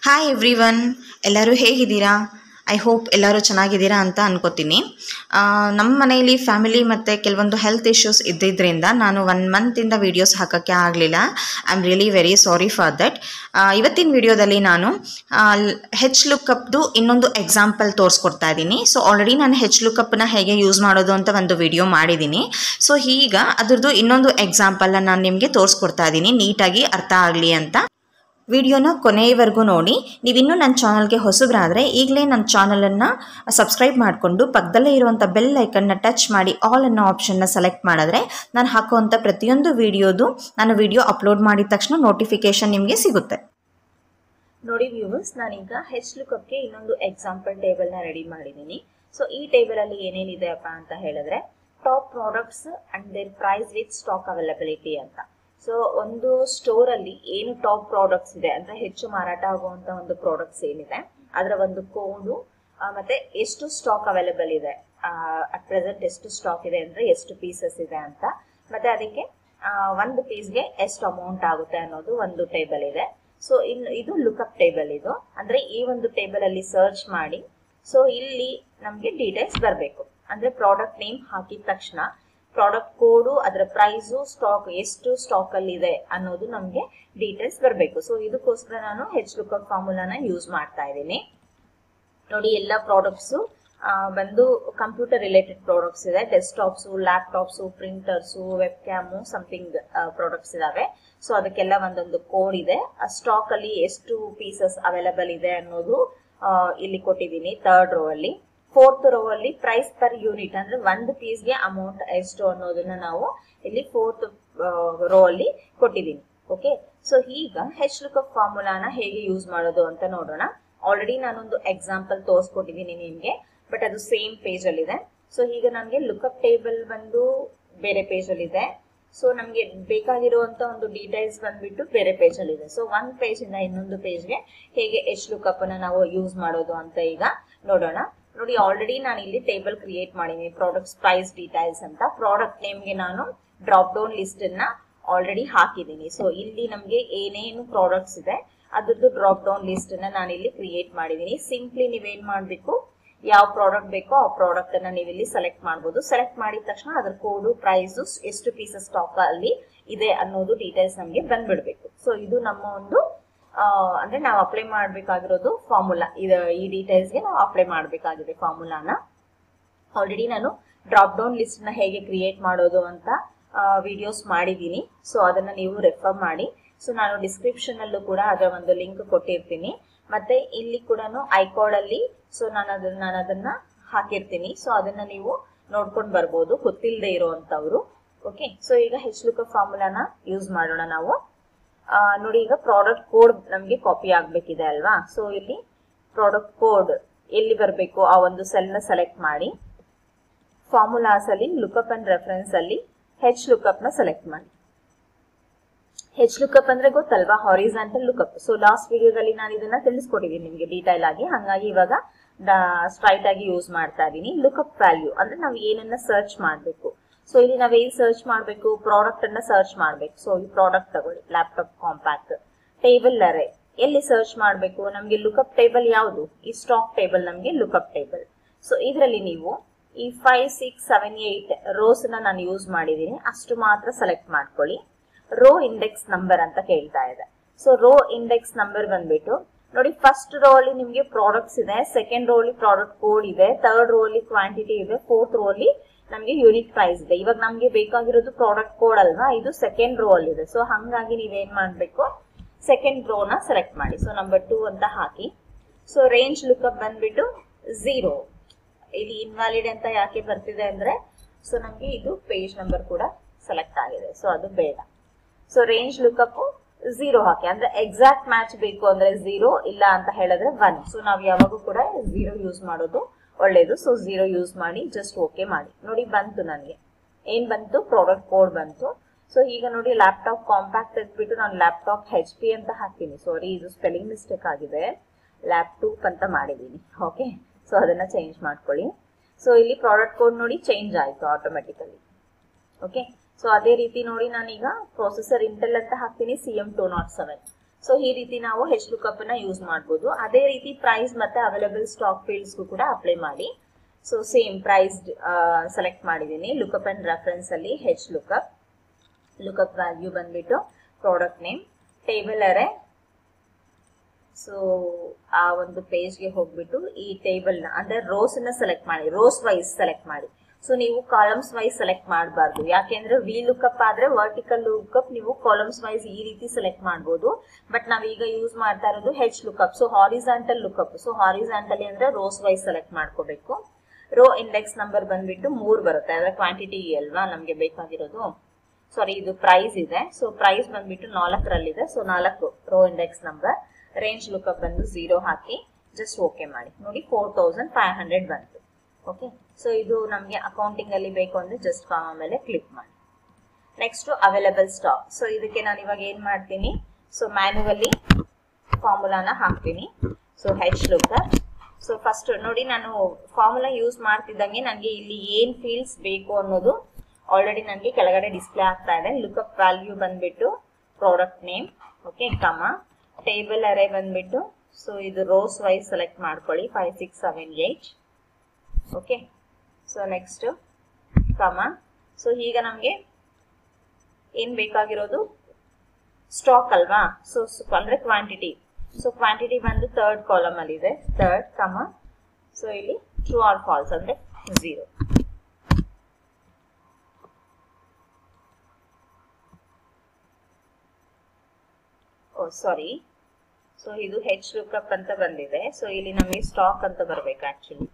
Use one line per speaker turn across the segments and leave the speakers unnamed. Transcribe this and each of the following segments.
hi every one ಎಲ್ಲರೂ ಹೇಗಿದ್ದೀರಾ I hope ಎಲ್ಲರೂ ಚೆನ್ನಾಗಿದ್ದೀರಾ ಅಂತ ಅನ್ಕೋತೀನಿ ಆ, ನಮ್ಮ ಮನೆಯಲ್ಲಿ ಫ್ಯಾಮಿಲಿ ಮತ್ತು ಕೆಲವೊಂದು ಹೆಲ್ತ್ ಇಶ್ಯೂಸ್ ಇದ್ದಿದ್ದರಿಂದ ನಾನು ಒನ್ ಮಂತಿಂದ ವೀಡಿಯೋಸ್ ಹಾಕೋಕ್ಕೆ ಆಗಲಿಲ್ಲ I am really very sorry for that ಇವತ್ತಿನ ವಿಡಿಯೋದಲ್ಲಿ ನಾನು ಹೆಚ್ ಲುಕಪ್ದು ಇನ್ನೊಂದು ಎಕ್ಸಾಂಪಲ್ ತೋರಿಸ್ಕೊಡ್ತಾ ಇದ್ದೀನಿ ಸೊ ಆಲ್ರೆಡಿ ನಾನು ಹೆಚ್ ಲುಕಪ್ನ ಹೇಗೆ ಯೂಸ್ ಮಾಡೋದು ಅಂತ ಒಂದು ವಿಡಿಯೋ ಮಾಡಿದ್ದೀನಿ ಸೊ ಈಗ ಅದ್ರದ್ದು ಇನ್ನೊಂದು ಎಕ್ಸಾಂಪಲ್ನ ನಾನು ನಿಮಗೆ ತೋರಿಸ್ಕೊಡ್ತಾ ಇದ್ದೀನಿ ನೀಟಾಗಿ ಅರ್ಥ ಆಗಲಿ ಅಂತ ವಿಡಿಯೋನ ಕೊನೆಯವರೆಗೂ ನೋಡಿ ನೀವಿನ್ನೂ ನನ್ನ ಚಾನಲ್ಗೆ ಹೊಸಬ್ರಾದರೆ ಈಗಲೇ ನನ್ನ ಚಾನಲನ್ನು ಸಬ್ಸ್ಕ್ರೈಬ್ ಮಾಡಿಕೊಂಡು ಪಕ್ಕದಲ್ಲೇ ಇರುವಂಥ ಬೆಲ್ ಐಕನ್ನ ಟಚ್ ಮಾಡಿ ಆಲ್ ಅನ್ನೋ ಆಪ್ಷನ್ನ ಸೆಲೆಕ್ಟ್ ಮಾಡಿದ್ರೆ ನಾನು ಹಾಕುವಂಥ ಪ್ರತಿಯೊಂದು ವಿಡಿಯೋದು ನಾನು ವಿಡಿಯೋ ಅಪ್ಲೋಡ್ ಮಾಡಿದ ತಕ್ಷಣ ನೋಟಿಫಿಕೇಷನ್ ನಿಮಗೆ ಸಿಗುತ್ತೆ
ನೋಡಿ ವ್ಯೂವರ್ಸ್ ನಾನೀಗ ಹೆಚ್ ಲುಕಪ್ಗೆ ಇನ್ನೊಂದು ಎಕ್ಸಾಂಪಲ್ ಟೇಬಲ್ನ ರೆಡಿ ಮಾಡಿದ್ದೀನಿ ಸೊ ಈ ಟೇಬಲ್ ಅಲ್ಲಿ ಏನೇನಿದೆ ಅಪ್ಪ ಅಂತ ಹೇಳಿದ್ರೆ top products and their price with stock availability ಅಂತ ಸೊ ಒಂದು ಸ್ಟೋರ್ ಅಲ್ಲಿ ಏನು ಟಾಪ್ ಪ್ರಾಡಕ್ಟ್ಸ್ ಇದೆ ಅಂದ್ರೆ ಹೆಚ್ಚು ಮಾರಾಟ ಆಗುವಂತ ಒಂದು ಪ್ರಾಡಕ್ಟ್ಸ್ ಏನಿದೆ ಅದರ ಒಂದು ಕೋಡು ಮತ್ತೆ ಎಷ್ಟು ಸ್ಟಾಕ್ ಅವೈಲಬಲ್ ಇದೆ ಅಟ್ ಪ್ರೆಸೆಂಟ್ ಎಷ್ಟು ಸ್ಟಾಕ್ ಇದೆ ಅಂದ್ರೆ ಎಷ್ಟು ಪೀಸಸ್ ಇದೆ ಅಂತ ಮತ್ತೆ ಅದಕ್ಕೆ ಆ, ಒಂದು ಪೀಸ್ಗೆ ಎಷ್ಟು ಅಮೌಂಟ್ ಆಗುತ್ತೆ ಅನ್ನೋದು ಒಂದು ಟೇಬಲ್ ಇದೆ ಸೊ ಇನ್ನು ಇದು ಲುಕಪ್ ಟೇಬಲ್ ಇದು ಅಂದ್ರೆ ಈ ಒಂದು ಟೇಬಲ್ ಅಲ್ಲಿ ಸರ್ಚ್ ಮಾಡಿ ಸೊ ಇಲ್ಲಿ ನಮ್ಗೆ ಡೀಟೇಲ್ಸ್ ಬರಬೇಕು ಅಂದ್ರೆ ಪ್ರಾಡಕ್ಟ್ ನೇಮ್ ಹಾಕಿದ ತಕ್ಷಣ ಪ್ರಾಡಕ್ಟ್ ಕೋಡು ಅದರ ಪ್ರೈಸು ಸ್ಟಾಕ್ ಎಷ್ಟು ಸ್ಟಾಕ್ ಅಲ್ಲಿ ಇದೆ ಅನ್ನೋದು ನಮ್ಗೆ ಡೀಟೇಲ್ಸ್ ಬರಬೇಕು ಸೊ ಇದಕ್ಕೋಸ್ಕರ ನಾನು ಹೆಚ್ ಲುಕಪ್ ಫಾರ್ಮುಲಾನ ಯೂಸ್ ಮಾಡ್ತಾ ಇದ್ದೀನಿ ನೋಡಿ ಎಲ್ಲ ಪ್ರಾಡಕ್ಟ್ಸು ಬಂದು ಕಂಪ್ಯೂಟರ್ ರಿಲೇಟೆಡ್ ಪ್ರಾಡಕ್ಟ್ಸ್ ಇದೆ desktops laptops printers web cam something products ಇದಾವೆ ಸೊ ಅದಕ್ಕೆಲ್ಲ ಒಂದೊಂದು ಕೋಡ್ ಇದೆ ಆ ಸ್ಟಾಕ್ ಅಲ್ಲಿ ಎಷ್ಟು ಪೀಸಸ್ ಅವೈಲಬಲ್ ಇದೆ ಅನ್ನೋದು ಆ, ಇಲ್ಲಿ ಕೊಟ್ಟಿದ್ದೀನಿ ಥರ್ಡ್ ರೋ ಅಲ್ಲಿ ಫೋರ್ತ್ ರೋ ಅಲ್ಲಿ ಪ್ರೈಸ್ ಪರ್ ಯೂನಿಟ್ ಅಂದ್ರೆ ಒಂದು ಪೀಸ್ಗೆ ಅಮೌಂಟ್ ಎಷ್ಟು ಅನ್ನೋದನ್ನ ನಾವು ಇಲ್ಲಿ ಫೋರ್ತ್ ರೋ ಅಲ್ಲಿ ಕೊಟ್ಟಿದ್ದೀನಿ ಓಕೆ ಸೊ ಈಗ ಹೆಚ್ ಲುಕಪ್ ಫಾರ್ಮುಲಾನ ಹೇಗೆ ಯೂಸ್ ಮಾಡೋದು ಅಂತ ನೋಡೋಣ ಆಲ್ರೆಡಿ ನಾನೊಂದು ಎಕ್ಸಾಂಪಲ್ ತೋರಿಸ್ಕೊಟ್ಟಿದ್ದೀನಿ ನಿಮ್ಗೆ ಬಟ್ ಅದು ಸೇಮ್ ಪೇಜ್ ಅಲ್ಲಿ ಇದೆ ಸೊ ಈಗ ನನಗೆ ಲುಕಪ್ ಟೇಬಲ್ ಬಂದು ಬೇರೆ ಪೇಜ್ ಅಲ್ಲಿ ಇದೆ ಸೊ ನಮ್ಗೆ ಬೇಕಾಗಿರುವಂತ ಒಂದು ಡೀಟೇಲ್ಸ್ ಬಂದ್ಬಿಟ್ಟು ಬೇರೆ ಪೇಜ್ ಅಲ್ಲಿ ಇದೆ ಸೊ ಒಂದ್ ಪೇಜ್ ಇಂದ ಇನ್ನೊಂದು ಪೇಜ್ಗೆ ಹೇಗೆ ಎಚ್ ಲುಕಪ್ ಅನ್ನ ನಾವು ಯೂಸ್ ಮಾಡೋದು ಅಂತ ಈಗ ನೋಡೋಣ ನೋಡಿ ಆಲ್ರೆಡಿ ನಾನು ಇಲ್ಲಿ ಟೇಬಲ್ ಕ್ರಿಯೇಟ್ ಮಾಡಿದ್ದೀನಿ ಪ್ರಾಡಕ್ಟ್ಸ್ ಪ್ರೈಸ್ ಡೀಟೇಲ್ಸ್ ಅಂತ ಪ್ರಾಡಕ್ಟ್ ನೇಮ್ಗೆ ನಾನು ಡ್ರಾಪ್ ಡೌನ್ ಲಿಸ್ಟ್ ಅನ್ನ ಆಲ್ರೆಡಿ ಹಾಕಿದ್ದೀನಿ ಸೊ ಇಲ್ಲಿ ನಮ್ಗೆ ಏನೇನು ಪ್ರಾಡಕ್ಟ್ಸ್ ಇದೆ ಅದ್ರದ್ದು ಡ್ರಾಪ್ ಡೌನ್ ಲಿಸ್ಟ್ ಅನ್ನ ನಾನು ಇಲ್ಲಿ ಕ್ರಿಯೇಟ್ ಮಾಡಿದ್ದೀನಿ ಸಿಂಪ್ಲಿ ನೀವೇನ್ ಮಾಡ್ಬೇಕು ಯಾವ ಪ್ರಾಡಕ್ಟ್ ಬೇಕೋ ಆ ಪ್ರಾಡಕ್ಟ್ ಅನ್ನ ನೀವು ಇಲ್ಲಿ ಸೆಲೆಕ್ಟ್ ಮಾಡಬಹುದು ಸೆಲೆಕ್ಟ್ ಮಾಡಿದ ತಕ್ಷಣ ಅದ್ರ ಕೋಡು ಪ್ರೈಸ್ ಎಷ್ಟು ಪೀಸಸ್ ಸ್ಟಾಕ್ ಅಲ್ಲಿ ಇದೆ ಅನ್ನೋದು ಡೀಟೇಲ್ಸ್ ನಮಗೆ ಬಂದ್ಬಿಡ್ಬೇಕು ಸೊ ಇದು ನಮ್ಮ ಒಂದು ಆ, ಅಂದ್ರೆ ನಾವು ಅಪ್ಲೈ ಮಾಡ್ಬೇಕಾಗಿರೋದು ಫಾರ್ಮುಲಾ ಈ ಡೀಟೇಲ್ಸ್ಗೆ ನಾವು ಅಪ್ಲೈ ಮಾಡಬೇಕಾಗಿದೆ ಫಾರ್ಮುಲಾನ ಆಲ್ರೆಡಿ ನಾನು ಡ್ರಾಪ್ ಡೌನ್ ಲಿಸ್ಟ್ ನ ಹೇಗೆ ಕ್ರಿಯೇಟ್ ಮಾಡೋದು ಅಂತ ವಿಡಿಯೋಸ್ ಮಾಡಿದ್ದೀನಿ ಸೊ ಅದನ್ನ ನೀವು ರೆಫರ್ ಮಾಡಿ ಸೊ ನಾನು ಡಿಸ್ಕ್ರಿಪ್ಷನ್ ಅಲ್ಲೂ ಕೂಡ ಅದರ ಒಂದು ಲಿಂಕ್ ಕೊಟ್ಟಿರ್ತೀನಿ ಮತ್ತೆ ಇಲ್ಲಿ ಕೂಡ ಐಕಾರ್ಡ್ ಅಲ್ಲಿ ಸೊ ನಾನು ಅದನ್ನ ನಾನು ಅದನ್ನ ಹಾಕಿರ್ತೀನಿ ಸೊ ಅದನ್ನ ನೀವು ನೋಡ್ಕೊಂಡು ಬರ್ಬೋದು ಗೊತ್ತಿಲ್ಲದೆ ಇರುವಂತವ್ರು ಓಕೆ ಸೊ ಈಗ ಹೆಚ್ ಲುಕ ಫಾರ್ಮುಲಾನ ಯೂಸ್ ಮಾಡೋಣ ನಾವು ಆ, ನೋಡಿ ಈಗ ಪ್ರಾಡಕ್ಟ್ ಕೋಡ್ ನಮಗೆ ಕಾಪಿ ಆಗ್ಬೇಕಿದೆ ಅಲ್ವಾ ಸೊ ಇಲ್ಲಿ ಪ್ರಾಡಕ್ಟ್ ಕೋಡ್ ಎಲ್ಲಿ ಬರಬೇಕು ಆ ಒಂದು ಸೆಲ್ ನ ಸೆಲೆಕ್ಟ್ ಮಾಡಿ ಫಾರ್ಮುಲಾಸ್ ಅಲ್ಲಿ ಲುಕಪ್ ಅಂಡ್ ರೆಫರೆನ್ಸ್ ಅಲ್ಲಿ ಹೆಚ್ ಲುಕಪ್ ನ ಸೆಲೆಕ್ಟ್ ಮಾಡಿ ಹೆಚ್ ಲುಕಪ್ ಅಂದ್ರೆ ಗೊತ್ತಲ್ವಾ ಹಾರಿಸಾಂಟಲ್ ಲುಕಪ್ ಸೊ ಲಾಸ್ಟ್ ವಿಡಿಯೋದಲ್ಲಿ ನಾನು ಇದನ್ನ ತಿಳಿಸ್ಕೊಟ್ಟಿದ್ದೀನಿ ನಿಮಗೆ ಡೀಟೈಲ್ ಆಗಿ ಹಂಗಾಗಿ ಇವಾಗ ಸ್ಟ್ರೈಟ್ ಆಗಿ ಯೂಸ್ ಮಾಡ್ತಾ ಇದೀನಿ ಲುಕಪ್ ವ್ಯಾಲ್ಯೂ ಅಂದ್ರೆ ನಾವು ಏನನ್ನ ಸರ್ಚ್ ಮಾಡಬೇಕು ಸೊ ಇಲ್ಲಿ ನಾವ್ ಏನ್ ಸರ್ಚ್ ಮಾಡಬೇಕು ಪ್ರಾಡಕ್ಟ್ ಅನ್ನ ಸರ್ಚ್ ಮಾಡ್ಬೇಕು ಸೊ ಈ ಪ್ರಾಡಕ್ಟ್ ತಗೊಳ್ಳಿ ಲ್ಯಾಪ್ಟಾಪ್ ಕಾಂಪ್ಯಾಕ್ಟ್ ಟೇಬಲ್ ಅರೆ ಎಲ್ಲಿ ಸರ್ಚ್ ಮಾಡಬೇಕು ನಮ್ಗೆ ಲುಕಪ್ ಟೇಬಲ್ ಯಾವುದು ಈ ಸ್ಟಾಕ್ ಟೇಬಲ್ ನಮ್ಗೆ ಲುಕಪ್ ಟೇಬಲ್ ಸೊ ಇದರಲ್ಲಿ ನೀವು ಈ five six seven eight rows ನ ನಾನು ಯೂಸ್ ಮಾಡಿದೀನಿ ಅಷ್ಟು ಮಾತ್ರ ಸೆಲೆಕ್ಟ್ ಮಾಡ್ಕೊಳ್ಳಿ ರೋ ಇಂಡೆಕ್ಸ್ ನಂಬರ್ ಅಂತ ಕೇಳ್ತಾ ಇದೆ ಸೊ ರೋ ಇಂಡೆಕ್ಸ್ ನಂಬರ್ ಬಂದ್ಬಿಟ್ಟು ನೋಡಿ ಫಸ್ಟ್ ರೋ ಅಲ್ಲಿ ನಿಮ್ಗೆ ಪ್ರಾಡಕ್ಟ್ಸ್ ಇದೆ ಸೆಕೆಂಡ್ ರೋ ಅಲ್ಲಿ ಪ್ರಾಡಕ್ಟ್ ಕೋಡ್ ಇದೆ ಥರ್ಡ್ ರೋ ಅಲ್ಲಿ ಕ್ವಾಂಟಿಟಿ ಇದೆ ಫೋರ್ತ್ ರೋ ಅಲ್ಲಿ ನಮ್ಗೆ ಯೂನಿಟ್ ಪ್ರೈಸ್ ಇದೆ ಇವಾಗ ನಮ್ಗೆ ಬೇಕಾಗಿರೋದು ಪ್ರಾಡಕ್ಟ್ ಕೋಡ್ ಅಲ್ವಾ ಇದು ಸೆಕೆಂಡ್ ರೋ ಅಲ್ಲಿ ಇದೆ ಸೊ ಹಂಗಾಗಿ ನೀವೇನ್ ಮಾಡ್ಬೇಕು ಸೆಕೆಂಡ್ ರೋ ನ ಸೆಲೆಕ್ಟ್ ಮಾಡಿ ಸೊ ನಂಬರ್ ಟೂ ಅಂತ ಹಾಕಿ ಸೊ ರೇಂಜ್ ಲುಕಪ್ ಬಂದ್ಬಿಟ್ಟು ಝೀರೋ ಇಲ್ಲಿ ಇನ್ವಾಲಿಡ್ ಅಂತ ಯಾಕೆ ಬರ್ತಿದೆ ಅಂದ್ರೆ ಸೊ ನಮ್ಗೆ ಇದು ಪೇಜ್ ನಂಬರ್ ಕೂಡ ಸೆಲೆಕ್ಟ್ ಆಗಿದೆ ಸೊ ಅದು ಬೇಡ ಸೊ ರೇಂಜ್ ಲುಕಪ್ ಝೀರೋ ಹಾಕಿ ಅಂದ್ರೆ ಎಕ್ಸಾಕ್ಟ್ ಮ್ಯಾಚ್ ಬೇಕು ಅಂದ್ರೆ ಝೀರೋ ಇಲ್ಲ ಅಂತ ಹೇಳಿದ್ರೆ ಒನ್ ಸೊ ನಾವು ಯಾವಾಗೂ ಕೂಡ ಝೀರೋ ಯೂಸ್ ಮಾಡೋದು ಒಳ್ಳೇದು ಸೊ ಝೀರೋ ಯೂಸ್ ಮಾಡಿ ಜಸ್ಟ್ ಓಕೆ ಮಾಡಿ ನೋಡಿ ಬಂತು ನನಗೆ ಏನ್ ಬಂತು ಪ್ರಾಡಕ್ಟ್ ಕೋಡ್ ಬಂತು ಸೊ ಈಗ ನೋಡಿ ಲ್ಯಾಪ್ಟಾಪ್ ಕಾಂಪ್ಯಾಕ್ಟ್ ತೆಗೆದ್ಬಿಟ್ಟು ನಾನು ಲ್ಯಾಪ್ಟಾಪ್ ಹೆಚ್ ಪಿ ಅಂತ ಹಾಕ್ತೀನಿ ಸಾರಿ ಇದು ಸ್ಪೆಲ್ಲಿಂಗ್ ಮಿಸ್ಟೇಕ್ ಆಗಿದೆ ಲ್ಯಾಪ್ಟಾಪ್ ಅಂತ ಮಾಡಿದ್ದೀನಿ ಓಕೆ ಸೊ ಅದನ್ನ ಚೇಂಜ್ ಮಾಡ್ಕೊಳ್ಳಿ ಸೊ ಇಲ್ಲಿ ಪ್ರಾಡಕ್ಟ್ ಕೋಡ್ ನೋಡಿ ಚೇಂಜ್ ಆಯ್ತು ಆಟೋಮೆಟಿಕಲಿ ಓಕೆ ಸೊ ಅದೇ ರೀತಿ ನೋಡಿ ನಾನೀಗ ಪ್ರೊಸೆಸರ್ ಇಂಟೆಲ್ ಅಂತ ಹಾಕ್ತೀನಿ C M two nought seven so ಈ ರೀತಿ ನಾವು ಹೆಚ್ ಲುಕಪ್ ನ ಯೂಸ್ ಮಾಡ್ಬೋದು ಅದೇ ರೀತಿ ಪ್ರೈಸ್ ಮತ್ತೆ ಅವೈಲಬಲ್ ಸ್ಟಾಕ್ ಫೀಲ್ಡ್ಸ್ಗೂ ಕೂಡ ಅಪ್ಲೈ ಮಾಡಿ ಸೊ ಸೇಮ್ ಪ್ರೈಸ್ ಸೆಲೆಕ್ಟ್ ಮಾಡಿದ್ದೀನಿ ಲುಕಪ್ ಅಂಡ್ ರೆಫರೆನ್ಸ್ ಅಲ್ಲಿ ಹೆಚ್ ಲುಕಪ್ ಲುಕಪ್ ವ್ಯಾಲ್ಯೂ ಬಂದ್ಬಿಟ್ಟು product name table array so ಆ ಒಂದು ಪೇಜ್ಗೆ ಹೋಗ್ಬಿಟ್ಟು ಈ ಟೇಬಲ್ ನ ಅಂದ್ರೆ ರೋಸ್ ನ ಸೆಲೆಕ್ಟ್ ಮಾಡಿ ರೋಸ್ ವೈಸ್ ಸೆಲೆಕ್ಟ್ ಮಾಡಿ ಸೊ ನೀವು ಕಾಲಮ್ಸ್ ವೈಸ್ ಸೆಲೆಕ್ಟ್ ಮಾಡಬಾರ್ದು ಯಾಕೆಂದ್ರೆ ವಿ ಲುಕಪ್ ಆದ್ರೆ ವರ್ಟಿಕಲ್ ಲುಕಪ್ ನೀವು ಕಾಲಮ್ಸ್ ವೈಸ್ ಈ ರೀತಿ ಸೆಲೆಕ್ಟ್ ಮಾಡಬಹುದು ಬಟ್ ನಾವೀಗ ಯೂಸ್ ಮಾಡ್ತಾ ಇರೋದು H lookup so horizontal lookup so horizontally ಅಂದ್ರೆ ರೋಸ್ ವೈಸ್ ಸೆಲೆಕ್ಟ್ ಮಾಡ್ಕೋಬೇಕು ರೋ ಇಂಡೆಕ್ಸ್ ನಂಬರ್ ಬಂದ್ಬಿಟ್ಟು ಮೂರ್ ಬರುತ್ತೆ ಅಂದ್ರೆ ಕ್ವಾಂಟಿಟಿ ಅಲ್ವಾ ನಮ್ಗೆ ಬೇಕಾಗಿರೋದು ಸಾರಿ ಇದು ಪ್ರೈಸ್ ಇದೆ ಸೊ ಪ್ರೈಸ್ ಬಂದ್ಬಿಟ್ಟು ನಾಲ್ಕರಲ್ಲಿದೆ ಸೊ ನಾಲ್ಕು row index number range lookup ಬಂದು ಝೀರೋ ಹಾಕಿ ಜಸ್ಟ್ ಓಕೆ ಮಾಡಿ ನೋಡಿ ಫೋರ್ ತೌಸಂಡ್ ಫೈವ್ ಹಂಡ್ರೆಡ್ ಬಂತು ಓಕೆ ಸೊ ಇದು ನಮಗೆ ಅಕೌಂಟಿಂಗ್ ಅಲ್ಲಿ ಬೇಕು ಅಂದ್ರೆ ಜಸ್ಟ್ ಕಾಮ ಮೇಲೆ ಕ್ಲಿಕ್ ಮಾಡಿ ನೆಕ್ಸ್ಟ್ ಅವೈಲಬಲ್ ಸ್ಟಾಕ್ ಸೊ ಇದಕ್ಕೆ ನಾನು ಇವಾಗ ಏನ್ ಮಾಡ್ತೀನಿ ಸೊ ಮ್ಯಾನುವಲಿ ಫಾರ್ಮುಲಾನ ಹಾಕ್ತೀನಿ so H lookup so first ನೋಡಿ ನಾನು ಫಾರ್ಮುಲಾ ಯೂಸ್ ಮಾಡ್ತಿದ್ದಂಗೆ ನನಗೆ ಇಲ್ಲಿ ಏನ್ ಫೀಲ್ಡ್ಸ್ ಬೇಕು ಅನ್ನೋದು ಆಲ್ರೆಡಿ ನನಗೆ ಕೆಳಗಡೆ ಡಿಸ್ಪ್ಲೇ ಆಗ್ತಾ ಇದೆ ಲುಕಪ್ ವ್ಯಾಲ್ಯೂ ಬಂದ್ಬಿಟ್ಟು product name okay comma table array ಬಂದ್ಬಿಟ್ಟು ಸೊ ಇದು ರೋಸ್ ವೈಸ್ ಸೆಲೆಕ್ಟ್ ಮಾಡ್ಕೊಳ್ಳಿ five six seven eight okay so next comma so ಈಗ ನಮಗೆ ಏನ್ ಬೇಕಾಗಿರೋದು ಸ್ಟಾಕ್ ಅಲ್ವಾ ಸೊ ಅಂದ್ರೆ ಕ್ವಾಂಟಿಟಿ ಸೊ ಕ್ವಾಂಟಿಟಿ ಬಂದು ಥರ್ಡ್ ಕಾಲಮ್ ಅಲ್ಲಿ ಇದೆ ಥರ್ಡ್ ಕಮ ಸೊ ಇಲ್ಲಿ ಟ್ರೂ ಆರ್ ಫಾಲ್ಸ್ ಅಂದ್ರೆ ಝೀರೋ ಓ ಸಾರಿ ಸೊ ಇದು ಹೆಚ್ ಲುಕಪ್ ಅಂತ ಬಂದಿದೆ ಸೊ ಇಲ್ಲಿ ನಮಗೆ ಸ್ಟಾಕ್ ಅಂತ ಬರ್ಬೇಕು ಆಕ್ಚುಲಿ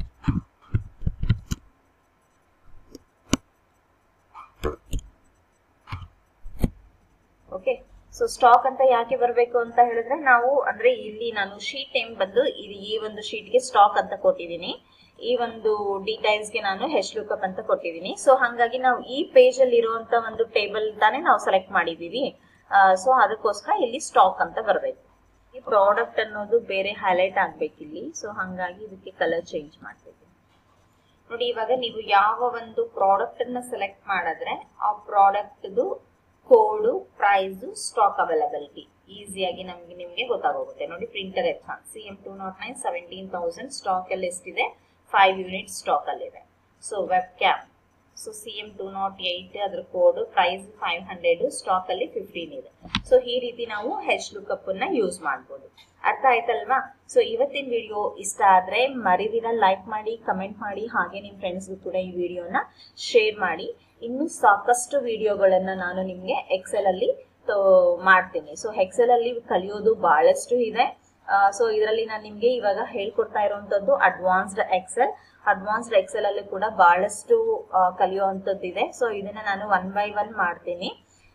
ಓಕೆ ಸೊ ಸ್ಟಾಕ್ ಅಂತ ಯಾಕೆ ಬರಬೇಕು ಅಂತ ಹೇಳಿದ್ರೆ ನಾವು ಅಂದ್ರೆ ಇಲ್ಲಿ ನಾನು ಶೀಟ್ ನೇಮ್ ಬಂದು ಇದು ಈ ಒಂದು ಶೀಟ್ಗೆ ಸ್ಟಾಕ್ ಅಂತ ಕೊಟ್ಟಿದ್ದೀನಿ ಈ ಒಂದು ಡೀಟೈಲ್ಸ್ ಗೆ ನಾನು ಹೆಚ್ ಲುಕಪ್ ಅಂತ ಕೊಟ್ಟಿದ್ದೀನಿ ಸೊ ಹಾಗಾಗಿ ನಾವು ಈ ಪೇಜ್ ಅಲ್ಲಿ ಇರುವಂತ ಒಂದು ಟೇಬಲ್ ತಾನೇ ನಾವು ಸೆಲೆಕ್ಟ್ ಮಾಡಿದೀವಿ ಸೊ ಅದಕ್ಕೋಸ್ಕರ ಇಲ್ಲಿ ಸ್ಟಾಕ್ ಅಂತ ಬರಬೇಕು ಈ ಪ್ರಾಡಕ್ಟ್ ಅನ್ನೋದು ಬೇರೆ ಹೈಲೈಟ್ ಆಗ್ಬೇಕು ಇಲ್ಲಿ ಸೊ ಹಾಗಾಗಿ ಇದಕ್ಕೆ ಕಲರ್ ಚೇಂಜ್ ಮಾಡ್ಬೇಕು ನೋಡಿ ಇವಾಗ ನೀವು ಯಾವ ಒಂದು ಪ್ರಾಡಕ್ಟ್ ಅನ್ನ ಸೆಲೆಕ್ಟ್ ಮಾಡಿದ್ರೆ ಆ product code price stock availability ಈಸಿಯಾಗಿ ನಮ್ಗೆ ನಿಮ್ಗೆ ಗೊತ್ತಾಗೋಗುತ್ತೆ ನೋಡಿ printer Epson C M two nought nine seventeen thousand stock ಅಲ್ಲಿ ಎಷ್ಟಿದೆ ಫೈವ್ ಯೂನಿಟ್ ಸ್ಟಾಕ್ ಅಲ್ಲಿ ಇದೆ so web cam so C M two nought eight ಅದ್ರ code price five hundred stock ಅಲ್ಲಿ ಫಿಫ್ಟೀನ್ ಇದೆ ಸೊ ಈ ರೀತಿ ನಾವು ಹೆಚ್ ಲುಕಪ್ ನ ಯೂಸ್ ಮಾಡ್ಬೋದು ಅರ್ಥ ಆಯ್ತಲ್ವಾ ಸೊ ಇವತ್ತಿನ ವಿಡಿಯೋ ಇಷ್ಟ ಆದ್ರೆ ಮರಿದಿರ ಲೈಕ್ ಮಾಡಿ ಕಮೆಂಟ್ ಮಾಡಿ ಹಾಗೆ ನಿಮ್ ಫ್ರೆಂಡ್ಸ್ಗೂ ಕೂಡ ಈ ವಿಡಿಯೋನ ಶೇರ್ ಮಾಡಿ ಇನ್ನು ಸಾಕಷ್ಟು ವಿಡಿಯೋಗಳನ್ನ ನಾನು ನಿಮ್ಗೆ ಎಕ್ಸೆಲ್ ಅಲ್ಲಿ ಮಾಡ್ತೀನಿ ಸೊ ಎಕ್ಸೆಲ್ ಅಲ್ಲಿ ಕಲಿಯೋದು ಬಹಳಷ್ಟು ಇದೆ ಸೊ ಇದರಲ್ಲಿ ನಾನು ನಿಮ್ಗೆ ಇವಾಗ ಹೇಳ್ಕೊಡ್ತಾ ಇರುವಂತದ್ದು ಅಡ್ವಾನ್ಸ್ಡ್ ಎಕ್ಸೆಲ್ ಅಡ್ವಾನ್ಸ್ಡ್ ಎಕ್ಸೆಲ್ ಅಲ್ಲಿ ಕೂಡ ಬಹಳಷ್ಟು ಕಲಿಯುವಂತದ್ದು ಇದೆ ಸೊ ಇದನ್ನ ನಾನು ಒನ್ ಬೈ ಒನ್ ಮಾಡ್ತೀನಿ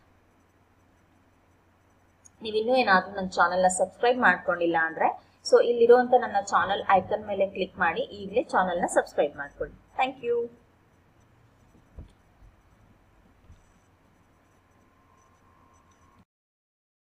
ನೀವಿನ್ನೂ ಏನಾದ್ರೂ ನನ್ನ ಚಾನೆಲ್ ನ ಸಬ್ಸ್ಕ್ರೈಬ್ ಮಾಡ್ಕೊಂಡಿಲ್ಲ ಅಂದ್ರೆ ಸೊ ಇಲ್ಲಿರುವಂತ ನನ್ನ ಚಾನಲ್ ಐಕನ್ ಮೇಲೆ ಕ್ಲಿಕ್ ಮಾಡಿ ಈಗಲೇ ಚಾನೆಲ್ ನ ಸಬ್ಸ್ಕ್ರೈಬ್ ಮಾಡ್ಕೊಳ್ಳಿ ಥ್ಯಾಂಕ್ ಯು